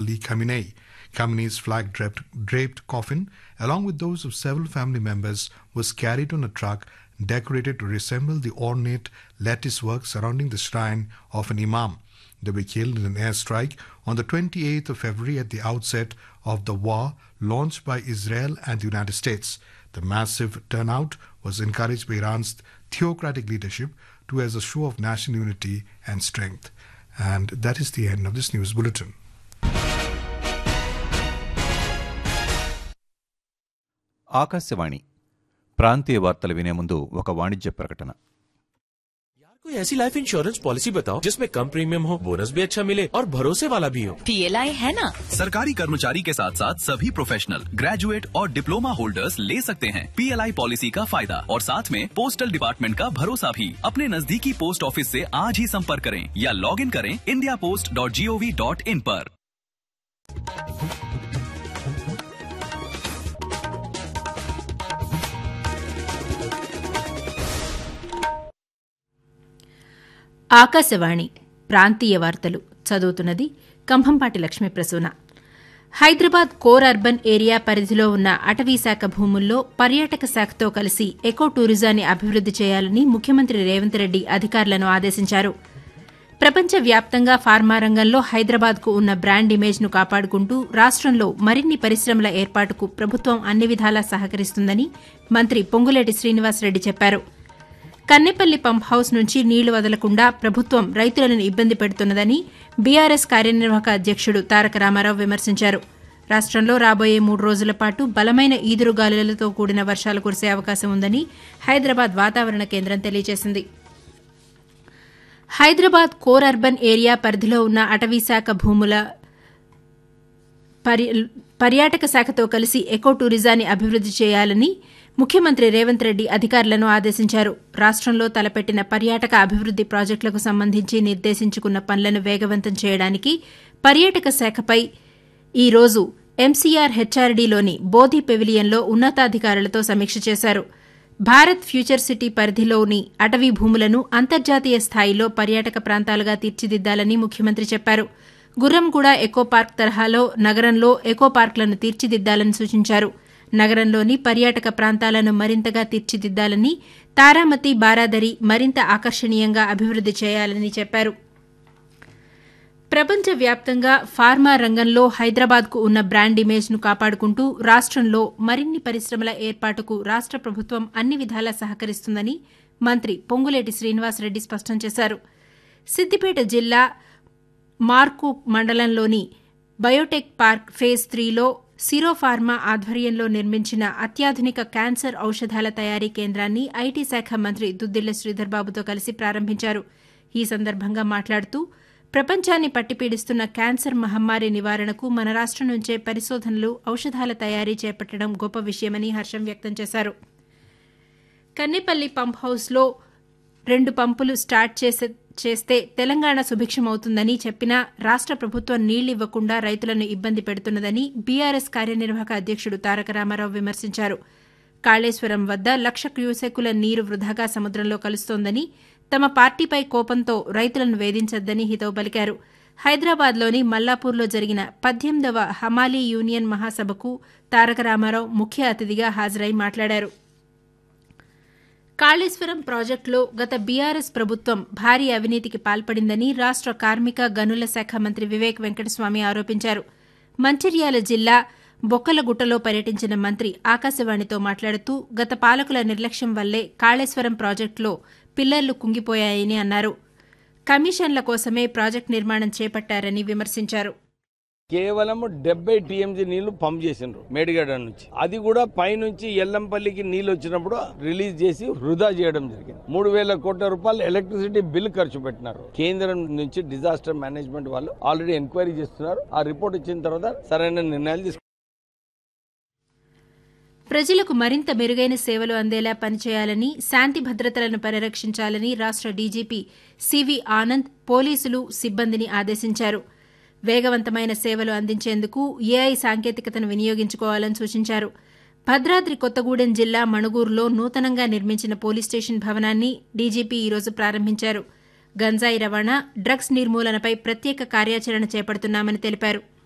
Ali Khamenei. Khamenei's flag draped, draped coffin, along with those of several family members, was carried on a truck decorated to resemble the ornate lattice work surrounding the shrine of an imam. They were killed in an airstrike on the 28th of February at the outset of the war launched by Israel and the United States. The massive turnout was encouraged by Iran's theocratic leadership to as a show of national unity and strength. And that is the end of this news bulletin. Akashvani ప్రాంతీయ వార్తలు వినే ముందు ఒక వాణిజ్య ప్రకటన कोई ऐसी life insurance policy बताओ जिसमें कम प्रीमियम हो बोनस भी अच्छा मिले और भरोसे वाला भी हो पीएलआई है ना सरकारी कर्मचारी के साथ साथ सभी प्रोफेशनल ग्रेजुएट और डिप्लोमा होल्डर्स ले सकते हैं पीएलआई पॉलिसी का फायदा और साथ में पोस्टल डिपार्टमेंट का भरोसा भी अपने नजदीकी पोस्ट ऑफिस से आज ही संपर्क करें या लॉग इन करें India post dot G O V dot in पर ఆకాశవాణి ప్రాంతీయ వార్తలు చదువుతున్నది Kambhampati Lakshmi Prasuna Hyderabad core urban area పరిధిలో ఉన్న అటవీ శాఖ భూముల్లో పర్యాటక శాఖతో కలిసి ఎకో టూరిజాన్ని అభివృద్ది చేయాలని ముఖ్యమంత్రి రేవంత్ రెడ్డి అధికారులను ఆదేశించారు ప్రపంచ వ్యాప్తంగా ఫార్మా రంగంలో హైదరాబాద్కు ఉన్న బ్రాండ్ ఇమేజ్ను కాపాడుకుంటూ రాష్టంలో మరిన్ని పరిశ్రమల ఏర్పాటుకు ప్రభుత్వం అన్ని విధాలా సహకరిస్తుందని మంత్రి పొంగులేటి శ్రీనివాసరెడ్డి చెప్పారు కన్నెపల్లి పంప్ హౌస్ నుంచి నీళ్లు వదలకుండా ప్రభుత్వం రైతులను ఇబ్బంది పెడుతున్నదని బీఆర్ఎస్ కార్యనిర్వాహక అధ్యక్షుడు తారక రామారావు విమర్శించారు రాష్టంలో రాబోయే మూడు రోజుల పాటు బలమైన ఈదురుగాలులతో కూడిన వర్షాలు కురిసే అవకాశం ఉందని హైదరాబాద్ వాతావరణ కేంద్రం తెలియజేసింది హైదరాబాద్ కోర్ అర్బన్ ఏరియా పరిధిలో ఉన్న అటవీశాఖ భూముల పర్యాటక శాఖతో కలిసి ఎకో టూరిజాన్ని అభివృద్ది చేయాలని ముఖ్యమంత్రి రేవంత్ రెడ్డి అధికారులను ఆదేశించారు రాష్టంలో తలపెట్టిన పర్యాటక అభివృద్ది ప్రాజెక్టులకు సంబంధించి నిర్దేశించుకున్న పనులను వేగవంతం చేయడానికి పర్యాటక శాఖపై ఈ రోజు ఎంసీఆర్ హెచ్ఆర్డీలోని బోధి పెవిలియన్లో ఉన్నతాధికారులతో సమీక్ష చేశారు భారత్ ఫ్యూచర్ సిటీ పరిధిలోని అటవీ భూములను అంతర్జాతీయ స్థాయిలో పర్యాటక ప్రాంతాలుగా తీర్చిదిద్దాలని ముఖ్యమంత్రి చెప్పారు గుర్రంగూడ ఎకో పార్క్ తరహాలో నగరంలో ఎకో పార్కులను తీర్చిదిద్దాలని సూచించారు నగరంలోని పర్యాటక ప్రాంతాలను మరింతగా తీర్చిదిద్దాలని తారామతి బారాదరి మరింత ఆకర్షణీయంగా అభివృద్ది చేయాలని చెప్పారు ప్రపంచవ్యాప్తంగా ఫార్మా రంగంలో హైదరాబాద్కు ఉన్న బ్రాండ్ ఇమేజ్ను కాపాడుకుంటూ రాష్టంలో మరిన్ని పరిశ్రమల ఏర్పాటుకు రాష్ట ప్రభుత్వం అన్ని విధాలా సహకరిస్తుందని మంత్రి పొంగులేటి శ్రీనివాసరెడ్డి స్పష్టం చేశారు సిద్దిపేట జిల్లా మార్కు మండలంలోని బయోటెక్ పార్క్ ఫేజ్ త్రీలో సిరోఫార్మా ఆధ్వర్యంలో నిర్మించిన అత్యాధునిక క్యాన్సర్ ఔషధాల తయారీ కేంద్రాన్ని ఐటీ శాఖ మంత్రి దుద్దిళ్ల శ్రీధర్బాబుతో కలిసి ప్రారంభించారు ఈ సందర్భంగా మాట్లాడుతూ ప్రపంచాన్ని పట్టిపీడిస్తున్న క్యాన్సర్ మహమ్మారి నివారణకు మన రాష్టం నుంచే పరిశోధనలు ఔషధాల తయారీ చేపట్టడం గొప్ప విషయమని హర్షం వ్యక్తం చేశారు కన్నెపల్లి పంప్ హౌస్లో రెండు పంపులు స్టార్ట్ చేసే చేస్తే తెలంగాణ సుభిక్షమవుతుందని చెప్పినా రాష్ట ప్రభుత్వం నీళ్లివ్వకుండా రైతులను ఇబ్బంది పెడుతున్నదని బీఆర్ఎస్ కార్యనిర్వాహక అధ్యక్షుడు తారక రామారావు విమర్శించారు కాళేశ్వరం వద్ద లక్ష క్యూసెక్కుల నీరు వృధాగా సముద్రంలో కలుస్తోందని తమ పార్టీపై కోపంతో రైతులను వేధించొద్దని హితవు పలికారు హైదరాబాద్లోని మల్లాపూర్లో జరిగిన పద్దెనిమిదవ హమాలీ యూనియన్ మహాసభకు తారక రామారావు ముఖ్య అతిథిగా హాజరై మాట్లాడారు కాళేశ్వరం ప్రాజెక్టులో గత బీఆర్ఎస్ ప్రభుత్వం భారీ అవినీతికి పాల్పడిందని రాష్ట కార్మిక గనుల శాఖ మంత్రి వివేక్ వెంకటస్వామి ఆరోపించారు మంచిర్యాల జిల్లా బొక్కలగుట్టలో పర్యటించిన మంత్రి ఆకాశవాణితో మాట్లాడుతూ గత పాలకుల నిర్లక్ష్యం వల్లే కాళేశ్వరం ప్రాజెక్టులో పిల్లర్లు కుంగిపోయాయని అన్నారు కమిషన్ల కోసమే ప్రాజెక్టు నిర్మాణం చేపట్టారని విమర్శించారు కేవలం డెబ్బై టీఎంసీ నీళ్లు పంప్ చేసిండ్రు మేడిగడ్డ నుంచి అది కూడా పైనుంచి ఎల్లంపల్లికి నీళ్లు వచ్చినప్పుడు రిలీజ్ చేసి వృధా చేయడం జరిగింది మూడు వేల కోట్ల రూపాయలు ఎలక్ట్రిసిటీ బిల్ ఖర్చు పెట్టినారు కేంద్రం నుంచి డిజాస్టర్ మేనేజ్మెంట్ వాళ్ళు ఆల్రెడీ ఎంక్వైరీ చేస్తున్నారు ఆ రిపోర్ట్ ఇచ్చిన తర్వాత సరైన నిర్ణయాలు తీసుకు ప్రజలకు మరింత మెరుగైన సేవలు అందేలా పనిచేయాలని శాంతి భద్రతలను పరిరక్షించాలని రాష్ట డీజీపీ సివి ఆనంద్ పోలీసులు సిబ్బందిని ఆదేశించారు వేగవంతమైన సేవలు అందించేందుకు ఏఐ సాంకేతికతను వినియోగించుకోవాలని సూచించారు భద్రాద్రి కొత్తగూడెం జిల్లా మణుగూరులో నూతనంగా నిర్మించిన పోలీస్ స్టేషన్ భవనాన్ని డీజీపీ ఈరోజు ప్రారంభించారు గంజాయి రవాణా డ్రగ్స్ నిర్మూలనపై ప్రత్యేక కార్యాచరణ చేపడుతున్నామని తెలిపారు